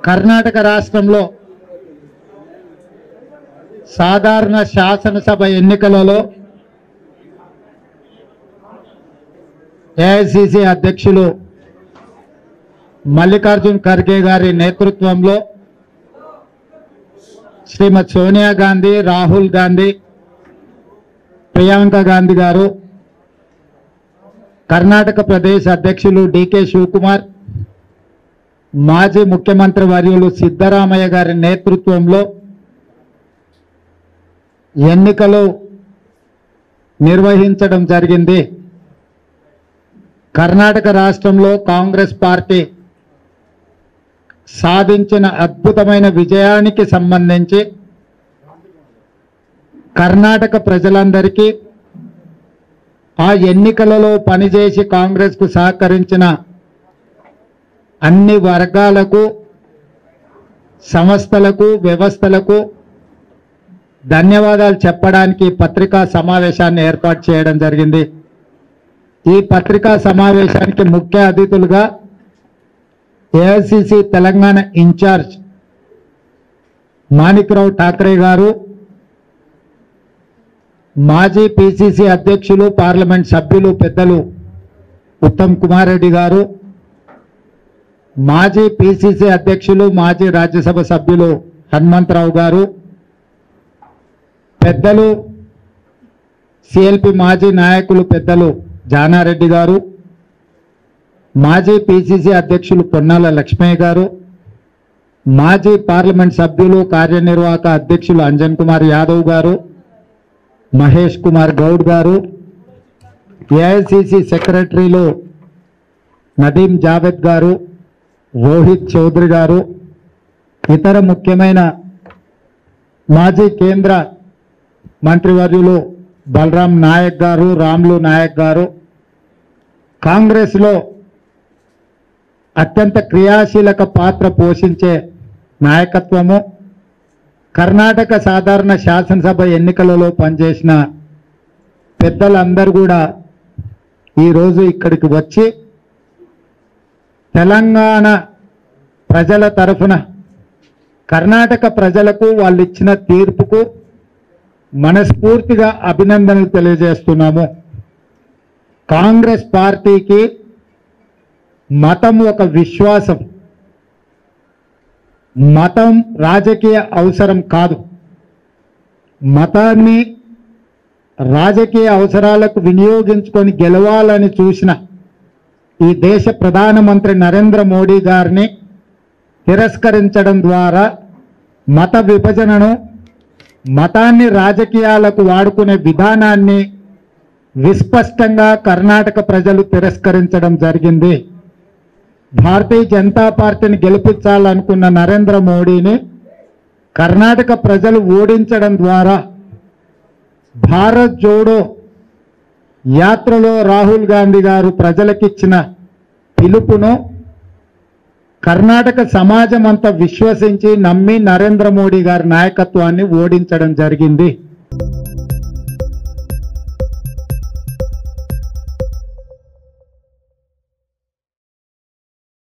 కర్ణాటక రాష్ట్రంలో సాధారణ శాసనసభ ఎన్నికలలో ఏఐసిసి అధ్యక్షులు మల్లికార్జున్ ఖర్గే గారి నేతృత్వంలో శ్రీమతి సోనియా గాంధీ రాహుల్ గాంధీ ప్రియాంక గాంధీ గారు కర్ణాటక ప్రదేశ్ అధ్యక్షులు డికే శివకుమార్ మాజీ ముఖ్యమంత్రి వర్యులు సిద్ధరామయ్య గారి నేతృత్వంలో ఎన్నికలు నిర్వహించడం జరిగింది కర్ణాటక రాష్ట్రంలో కాంగ్రెస్ పార్టీ సాధించిన అద్భుతమైన విజయానికి సంబంధించి కర్ణాటక ప్రజలందరికీ ఆ ఎన్నికలలో పనిచేసి కాంగ్రెస్కు సహకరించిన అన్ని వర్గాలకు సంస్థలకు వ్యవస్థలకు ధన్యవాదాలు చెప్పడానికి పత్రికా సమావేశాన్ని ఏర్పాటు చేయడం జరిగింది ఈ పత్రికా సమావేశానికి ముఖ్య అతిథులుగా ఏఐసిసి తెలంగాణ ఇన్ఛార్జ్ మాణిక్రావు ఠాకరే గారు మాజీ పిసిసి అధ్యక్షులు పార్లమెంట్ సభ్యులు పెద్దలు ఉత్తమ్ కుమార్ రెడ్డి గారు మాజీ పిసిసి అధ్యక్షులు మాజీ రాజ్యసభ సభ్యులు హనుమంతరావు గారు పెద్దలు సిఎల్పి మాజీ నాయకులు పెద్దలు జానారెడ్డి గారు మాజీ పిసిసి అధ్యక్షులు పొన్నాల లక్ష్మయ్య గారు మాజీ పార్లమెంట్ సభ్యులు కార్యనిర్వాహక అధ్యక్షులు అంజన్ కుమార్ యాదవ్ గారు మహేష్ కుమార్ గౌడ్ గారు ఏఐసిసి సెక్రటరీలు నదీం జావేద్ గారు రోహిత్ చౌదరి గారు ఇతర ముఖ్యమైన మాజీ కేంద్ర మంత్రివర్యులు బలరాం నాయక్ గారు రామ్లు నాయక్ గారు కాంగ్రెస్లో అత్యంత క్రియాశీలక పాత్ర పోషించే నాయకత్వము కర్ణాటక సాధారణ శాసనసభ ఎన్నికలలో పనిచేసిన పెద్దలందరూ కూడా ఈరోజు ఇక్కడికి వచ్చి తెలంగాణ ప్రజల తరఫున కర్ణాటక ప్రజలకు వాళ్ళు ఇచ్చిన తీర్పుకు మనస్ఫూర్తిగా అభినందనలు తెలియజేస్తున్నాము కాంగ్రెస్ పార్టీకి మతం ఒక విశ్వాసం మతం రాజకీయ అవసరం కాదు మతాన్ని రాజకీయ అవసరాలకు వినియోగించుకొని గెలవాలని చూసిన ఈ దేశ ప్రధానమంత్రి నరేంద్ర మోడీ గారిని తిరస్కరించడం ద్వారా మత విభజనను మతాన్ని రాజకీయాలకు వాడుకునే విధానాన్ని విస్పష్టంగా కర్ణాటక ప్రజలు తిరస్కరించడం జరిగింది భారతీయ జనతా పార్టీని గెలిపించాలనుకున్న నరేంద్ర మోడీని కర్ణాటక ప్రజలు ఓడించడం ద్వారా భారత్ జోడో యాత్రలో రాహుల్ గాంధీ గారు ప్రజలకిచ్చిన పిలుపును కర్ణాటక సమాజం అంతా విశ్వసించి నమ్మి నరేంద్ర మోడీ గారి నాయకత్వాన్ని ఓడించడం జరిగింది